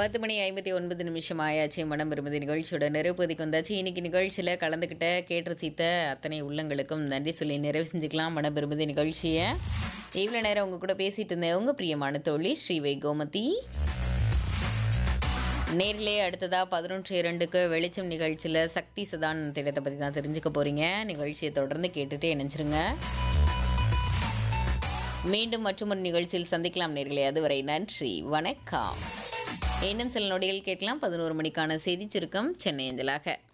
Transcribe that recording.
பத்து மணி ஐம்பத்தி ஒன்பது நிமிஷம் ஆயாச்சு மனம் விரும்புதி நிகழ்ச்சியோட நிறைவு பகுதிக்கு வந்தாச்சு இன்னைக்கு நிகழ்ச்சியில் கலந்துக்கிட்ட கேட்டு ரசித்த அத்தனை உள்ளங்களுக்கும் நன்றி சொல்லி நிறைவு செஞ்சுக்கலாம் மனம் விரும்புதி நிகழ்ச்சியை இவ்வளோ நேரம் உங்க கூட பேசிட்டு இருந்தேன் உங்க பிரியமான தோழி ஸ்ரீவை கோமதி நேரிலே அடுத்ததாக பதினொன்று இரண்டுக்கு வெளிச்சம் நிகழ்ச்சியில் சக்தி சதான் திட்டத்தை பற்றி தான் தெரிஞ்சுக்க போகிறீங்க நிகழ்ச்சியை தொடர்ந்து கேட்டுகிட்டே இணைஞ்சிருங்க மீண்டும் மற்றொரு நிகழ்ச்சியில் சந்திக்கலாம் நேர்களே அதுவரை நன்றி வணக்கம் இன்னும் சில நொடிகள் கேட்கலாம் பதினோரு மணிக்கான செய்தி சுருக்கம் சென்னை அஞ்சலாக